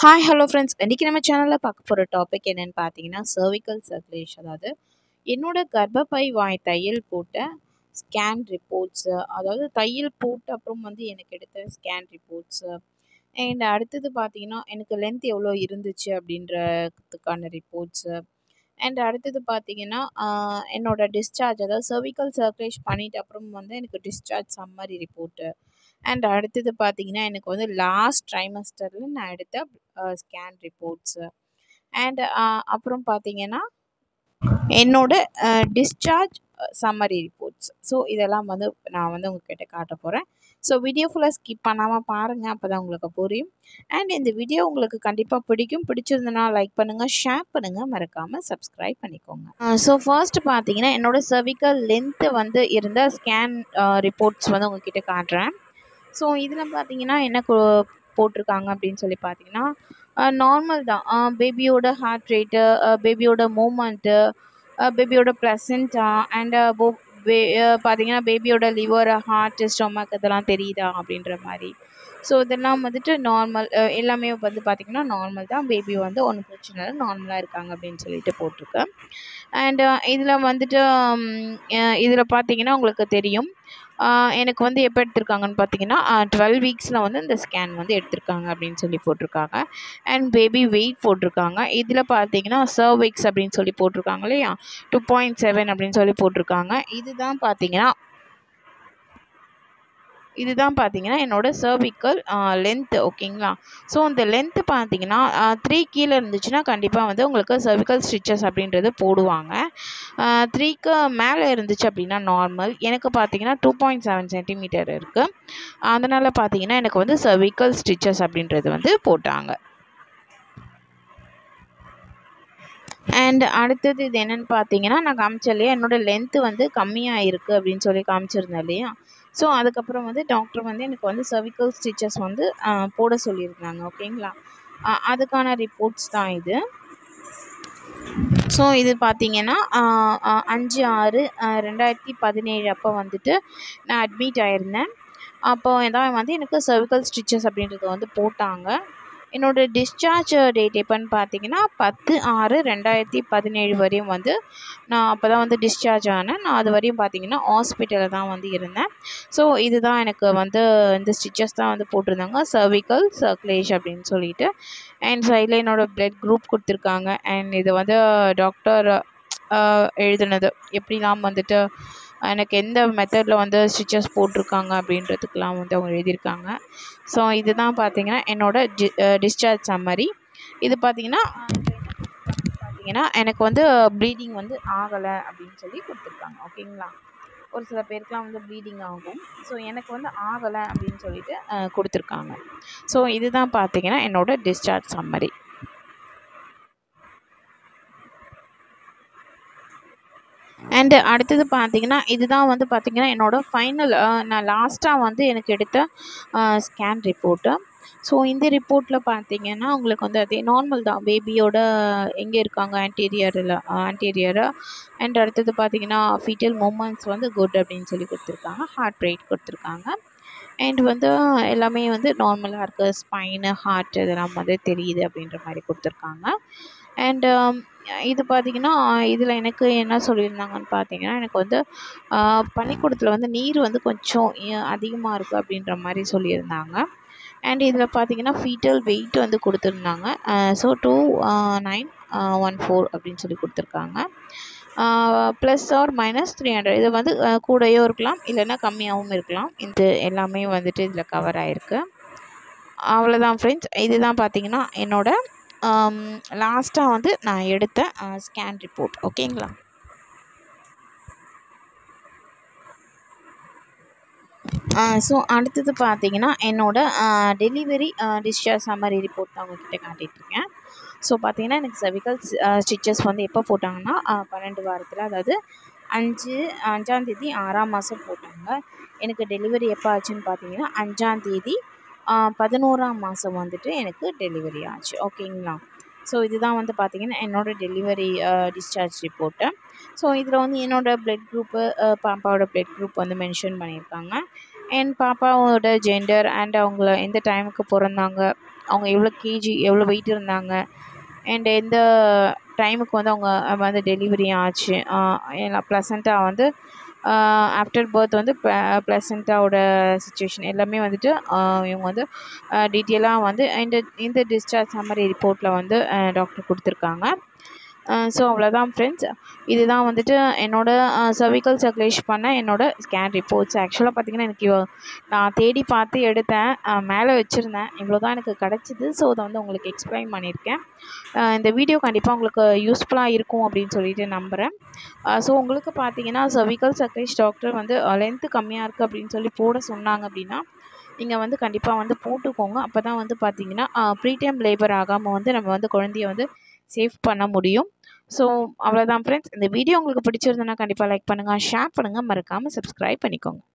hi hello friends இன்றைக்கி நம்ம சேனலில் பார்க்க போகிற டாபிக் என்னென்னு பார்த்தீங்கன்னா சர்விக்கல் சர்க்குலேஷன் அதாவது என்னோட கர்ப்பப்பை வாய் தையல் போட்ட ஸ்கேன் ரிப்போர்ட்ஸு அதாவது தையல் போட்ட அப்புறம் வந்து எனக்கு எடுத்த ஸ்கேன் ரிப்போர்ட்ஸு அண்ட் அடுத்தது பார்த்தீங்கன்னா எனக்கு லென்த் எவ்வளோ இருந்துச்சு அப்படின்றதுக்கான ரிப்போர்ட்ஸு அண்ட் அடுத்தது பார்த்தீங்கன்னா ஆஹ், என்னோட டிஸ்சார்ஜ் அதாவது சர்விக்கல் சர்க்குலேஷ் பண்ணிட்ட அப்புறம் வந்து எனக்கு டிஸ்சார்ஜ் சம்மரி ரிப்போர்ட்டு அண்ட் அடுத்தது பார்த்தீங்கன்னா எனக்கு வந்து லாஸ்ட் ட்ரைமஸ்டரில் நான் எடுத்த ஸ்கேன் ரிப்போர்ட்ஸு அண்ட் அப்புறம் பார்த்தீங்கன்னா என்னோட டிஸ்சார்ஜ் சம்மரி ரிப்போர்ட்ஸ் ஸோ இதெல்லாம் வந்து நான் வந்து உங்ககிட்ட காட்ட போகிறேன் ஸோ வீடியோ ஃபுல்லாக ஸ்கிப் பண்ணாமல் பாருங்கள் அப்போ தான் உங்களுக்கு புரியும் அண்ட் இந்த வீடியோ உங்களுக்கு கண்டிப்பாக பிடிக்கும் பிடிச்சிருந்தனா லைக் பண்ணுங்கள் ஷேர் பண்ணுங்கள் மறக்காமல் சப்ஸ்கிரைப் பண்ணிக்கோங்க ஸோ ஃபர்ஸ்ட் பார்த்தீங்கன்னா என்னோட cervical லென்த்து வந்து இருந்த ஸ்கேன் ரிப்போர்ட்ஸ் வந்து உங்ககிட்ட காட்டுறேன் ஸோ இதில் பார்த்தீங்கன்னா என்ன கு- போட்டிருக்காங்க அப்படின்னு சொல்லி பார்த்தீங்கன்னா நார்மல் தான் பேபியோட ஹார்ட் ரேட்டு பேபியோட மூமெண்ட்டு பேபியோட ப்ளசண்ட்டா அண்ட் பார்த்தீங்கன்னா பேபியோட லிவர் ஹார்ட் ஸ்டொமக் இதெல்லாம் தெரியுதா அப்படின்ற மாதிரி ஸோ இதெல்லாம் வந்துட்டு நார்மல் எல்லாமே வந்து பார்த்திங்கன்னா நார்மல் தான் பேபி வந்து ஒன்றும் பிரச்சனை இல்லை நார்மலாக இருக்காங்க அப்படின்னு சொல்லிட்டு போட்டிருக்கு அண்ட் இதில் வந்துட்டு இதில் பார்த்தீங்கன்னா உங்களுக்கு தெரியும் ஆஹ் எனக்கு வந்து எப்போ எடுத்திருக்காங்கன்னு பார்த்தீங்கன்னா டுவெல் வீக்ஸில் வந்து இந்த ஸ்கேன் வந்து எடுத்திருக்காங்க அப்படின்னு சொல்லி போட்டிருக்காங்க அண்ட் பேபி வெயிட் போட்டிருக்காங்க இதில் பார்த்தீங்கன்னா சர்விக்ஸ் அப்படின்னு சொல்லி போட்டிருக்காங்க இல்லையா டூ பாயிண்ட் செவன் அப்படின்னு சொல்லி போட்டிருக்காங்க இதுதான் பார்த்தீங்கன்னா இதுதான் பார்த்தீங்கன்னா என்னோட cervical லென்த்து ஓகேங்களா ஸோ இந்த லென்த்து பார்த்தீங்கன்னா த்ரீ கீழே இருந்துச்சுன்னா கண்டிப்பாக வந்து உங்களுக்கு cervical ஸ்டிச்சஸ் அப்படின்றது போடுவாங்க த்ரீக்கு மேலே இருந்துச்சு அப்படின்னா நார்மல் எனக்கு பார்த்தீங்கன்னா டூ பாயிண்ட் செவன் சென்டிமீட்டர் இருக்குது அதனால் பார்த்தீங்கன்னா எனக்கு வந்து cervical ஸ்டிச்சஸ் அப்படின்றது வந்து போட்டாங்க அண்ட் அடுத்தது இது என்னென்னு பார்த்தீங்கன்னா நான் காமிச்சேன் இல்லையா என்னோடய லென்த்து வந்து கம்மியாக இருக்குது அப்படின்னு சொல்லி காமிச்சிருந்தேன் இல்லையா ஸோ அதுக்கப்புறம் வந்து டாக்டர் வந்து எனக்கு வந்து cervical ஸ்டிச்சஸ் வந்து ஆஹ், போட சொல்லியிருந்தாங்க ஓகேங்களா ஆஹ், அதுக்கான ரிப்போர்ட்ஸ் தான் இது ஸோ இது பார்த்தீங்கன்னா ஆஹ், ஆஹ், அஞ்சு ஆறு ஆஹ், ரெண்டாயிரத்தி பதினேழு அப்போ வந்துட்டு நான் அட்மிட் ஆயிருந்தேன் அப்போ தான் வந்து எனக்கு cervical ஸ்டிச்சஸ் அப்படின்றது வந்து போட்டாங்க என்னோட டிஸ்சார்ஜ் டேட் எப்போன்னு பார்த்தீங்கன்னா பத்து ஆறு ரெண்டாயிரத்தி பதினேழு வரையும் வந்து நான் அப்போ தான் வந்து டிஸ்சார்ஜ் ஆனேன் நான் அது வரையும் பார்த்தீங்கன்னா ஹாஸ்பிட்டலில் தான் வந்து இருந்தேன் ஸோ இதுதான் எனக்கு வந்து இந்த ஸ்டிச்சஸ் தான் வந்து போட்டிருந்தாங்க cervical சர்க்குலேஷ் அப்படின்னு சொல்லிட்டு அண்ட் சைடில் என்னோட பிளட் குரூப் கொடுத்துருக்காங்க அண்ட் இது வந்து டாக்டர் எழுதுனது எப்படிலாம் வந்துட்டு எனக்கு எந்த மெத்தடில் வந்து ஸ்டிச்சஸ் போட்டிருக்காங்க அப்படின்றதுக்கெலாம் வந்து அவங்க எழுதியிருக்காங்க ஸோ இதுதான் பார்த்தீங்கன்னா என்னோட டி டிஸ்சார்ஜ் சம்மரி இது பார்த்தீங்கன்னா பார்த்தீங்கன்னா எனக்கு வந்து ப்ளீடிங் வந்து ஆகலை அப்படின்னு சொல்லி கொடுத்துருக்காங்க ஓகேங்களா ஒரு சில பேருக்குலாம் வந்து ப்ளீடிங் ஆகும் ஸோ எனக்கு வந்து ஆகலை அப்படின்னு சொல்லிட்டு அஹ், கொடுத்துருக்காங்க ஸோ இதுதான் பார்த்தீங்கன்னா என்னோட டிஸ்சார்ஜ் சம்மரி அண்டு அடுத்தது பார்த்தீங்கன்னா இதுதான் வந்து பார்த்தீங்கன்னா என்னோட ஃபைனல் நான் லாஸ்ட்டாக வந்து எனக்கு எடுத்த ஸ்கேன் ரிப்போர்ட்டு ஸோ இந்த ரிப்போர்ட்டில் பார்த்தீங்கன்னா உங்களுக்கு வந்து அதே நார்மல் தான் பேபியோட எங்கே இருக்காங்க ஆன்டீரியரில் ஆன்டீரியராக அண்ட் அடுத்தது பார்த்தீங்கன்னா ஃபீட்டல் மூமெண்ட்ஸ் வந்து குட் அப்படின்னு சொல்லி கொடுத்துருக்காங்க ஹார்ட் ரேட் கொடுத்துருக்காங்க அண்ட் வந்து எல்லாமே வந்து நார்மலாக இருக்குது ஸ்பைனு ஹார்ட் இதெல்லாம் வந்து தெரியுது அப்படின்ற மாதிரி கொடுத்துருக்காங்க அண்ட் இது பார்த்தீங்கன்னா இதில் எனக்கு என்ன சொல்லியிருந்தாங்கன்னு பார்த்தீங்கன்னா எனக்கு வந்து ஆஹ், பனிக்கூடத்தில் வந்து நீர் வந்து கொஞ்சம் அதிகமாக இருக்குது அப்படின்ற மாதிரி சொல்லியிருந்தாங்க அண்ட் இதில் பார்த்தீங்கன்னா ஃபீட்டல் வெயிட் வந்து கொடுத்துருந்தாங்க so two nine one four அப்படின்னு சொல்லி கொடுத்துருக்காங்க plus or minus three hundred இது வந்து ஆஹ், கூடயோ இருக்கலாம் இல்லைன்னா கம்மியாகவும் இருக்கலாம் இது எல்லாமே வந்துட்டு இதில் கவர் ஆகிருக்கு அவ்வளோதான் ஃப்ரெண்ட்ஸ் இதுதான் பார்த்தீங்கன்னா என்னோட லாஸ்ட்டாக வந்து நான் எடுத்த ஸ்கேன் ரிப்போர்ட் ஓகேங்களா ஸோ அடுத்தது பார்த்தீங்கன்னா என்னோட டெலிவரி டிஸ்சார்ஜ் சம்மரி ரிப்போர்ட் தான் உங்ககிட்ட காட்டிகிட்ருக்கேன் ஸோ பார்த்தீங்கன்னா எனக்கு cervical ஸ்டிச்சஸ் வந்து எப்போ போட்டாங்கன்னா ஆஹ், பன்னெண்டு வாரத்தில் அதாவது அஞ்சு அஞ்சாந்தேதி ஆறாம் மாதம் போட்டாங்க எனக்கு டெலிவரி எப்போ ஆச்சுன்னு பார்த்தீங்கன்னா அஞ்சாந்தேதி பதினோராம் மாதம் வந்துட்டு எனக்கு டெலிவரி ஆச்சு ஓகேங்களா ஸோ இதுதான் வந்து பார்த்தீங்கன்னா என்னோடய டெலிவரி டிஸ்சார்ஜ் ரிப்போர்ட்டு ஸோ இதில் வந்து என்னோடய பிளட் குரூப்பு பாப்பாவோட பிளட் குரூப் வந்து மென்ஷன் பண்ணியிருக்காங்க என் பாப்பாவோட ஜெண்டர் அண்ட் அவங்கள எந்த டைமுக்கு பிறந்தாங்க அவங்க எவ்வளோ கேஜி எவ்வளோ வெயிட் இருந்தாங்க அண்ட் எந்த டைமுக்கு வந்து அவங்க வந்து டெலிவரி ஆச்சு எல்லாம் ப்ளசண்ட்டாக வந்து ஆஃப்டர் பர்த் வந்து ப்ளசண்ட்டாவோட சுச்சுவேஷன் எல்லாமே வந்துட்டு இவங்க வந்து டீட்டெயிலாக வந்து இந்த இந்த டிஸ்சார்ஜ் சம்மரி ரிப்போர்ட்டில் வந்து டாக்டர் கொடுத்துருக்காங்க ஸோ அவ்வளோதான் ஃப்ரெண்ட்ஸ் இதுதான் வந்துட்டு என்னோடய சர்விக்கல் சர்க்குலேஷ் பண்ண என்னோடய ஸ்கேன் ரிப்போர்ட்ஸ் ஆக்சுவலாக பார்த்திங்கன்னா எனக்கு நான் தேடி பார்த்து எடுத்தேன் மேலே வச்சுருந்தேன் இவ்வளோ தான் எனக்கு கிடச்சிது ஸோ அதை வந்து உங்களுக்கு எக்ஸ்பிளைன் பண்ணியிருக்கேன் இந்த வீடியோ கண்டிப்பாக உங்களுக்கு யூஸ்ஃபுல்லாக இருக்கும் அப்படின்னு சொல்லிட்டு நம்புகிறேன் ஸோ உங்களுக்கு பார்த்தீங்கன்னா சர்விக்கல் சர்க்குலேஷ் டாக்டர் வந்து லென்த்து கம்மியாக இருக்குது அப்படின்னு சொல்லி போட சொன்னாங்க அப்படின்னா நீங்கள் வந்து கண்டிப்பாக வந்து போட்டுக்கோங்க அப்போ தான் வந்து பார்த்தீங்கன்னா ப்ரீடைம் லேபர் ஆகாமல் வந்து நம்ம வந்து குழந்தைய வந்து சேவ் பண்ண முடியும் ஸோ அவ்வளோதான் ஃப்ரெண்ட்ஸ் இந்த வீடியோ உங்களுக்கு பிடிச்சிருந்ததுன்னா கண்டிப்பாக லைக் பண்ணுங்கள் ஷேர் பண்ணுங்கள் மறக்காமல் சப்ஸ்கிரைப் பண்ணிக்கோங்க